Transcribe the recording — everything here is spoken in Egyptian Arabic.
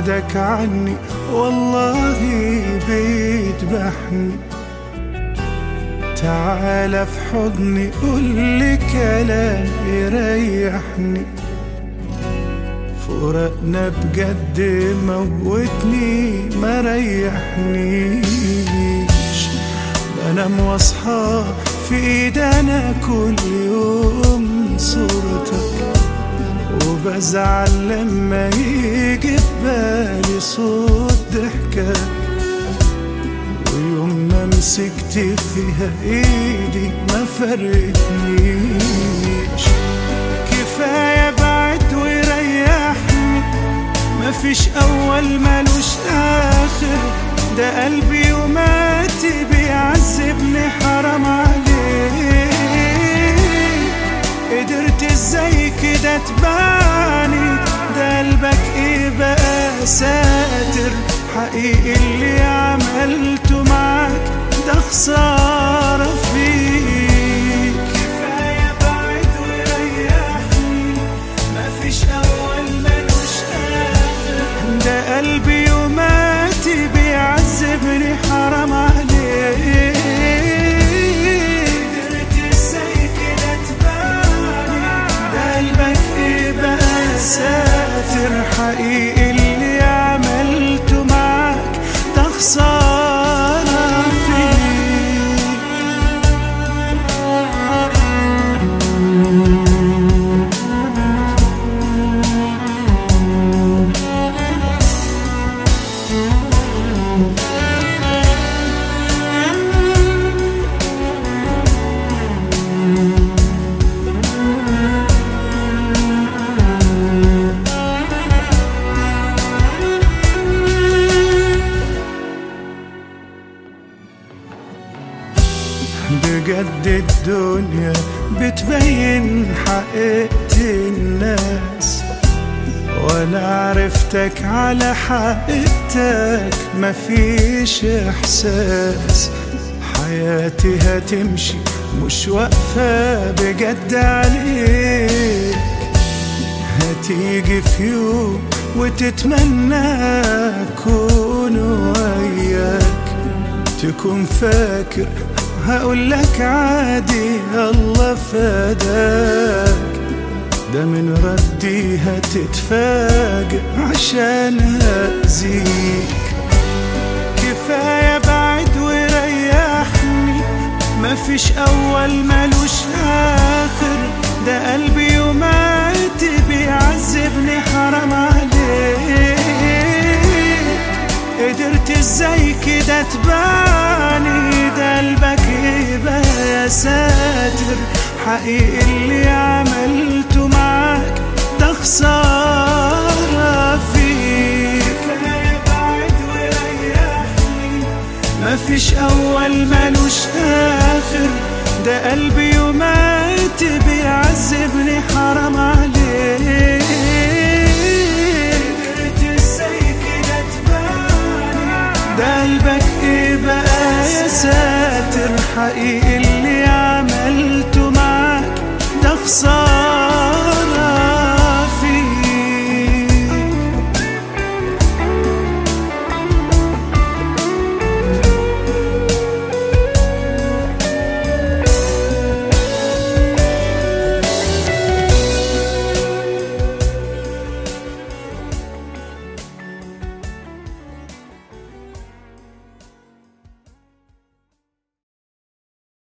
بعدك عني والله بيذبحني تعال في حضني قولي كلام يريحني فراقنا بجد موتني ما ريحنيش بنام واصحى في ايدنا كل يوم صورتك وبزعل لما يجي ببالي صوت ضحكك ويوم ما مسكت فيها ايدي ما فرقتنيش كفاية بعد وريحني مفيش اول ملوش اخر ده قلبي وماتي بيعذبني حرام عليك قدرت ازاي كده تبعني ده قلبك ايه بقى ساتر حقيقي اللي عملته معاك ده خسارة فيك كفاية بعد وريحني مفيش أول ملوش آخر ده قلبي وماتي بيعذبني حرام عليك قدرت ازاي كده تبعني ده قلبك ايه بقى ساتر حقيقي اللي عملته معاك ده خسارة فيك بجد الدنيا بتبين حقيقة الناس وانا عرفتك على حقيقتك مفيش احساس حياتي هتمشي مش واقفة بجد عليك هتيجي في يوم وتتمنى اكون وياك تكون فاكر هقولك عادي الله فداك ده من ردي هتتفاجئ عشان هأذيك كفاية بعد وريحني مفيش أول ملوش آخر ده قلبي وماتي بيعذبني حرام عليك قدرت ازاي كده تبعني ده قلبك ايه بقى يا ساتر حقيقي اللي عملته معاك ده خسارة فيك كفاية بعد وريحني مفيش أول ملوش آخر ده قلبي وماتي بيعذبني حرام عليك قدرت ازاي كده تبعني ده قلبك ايه بقى يا ساتر حقيقي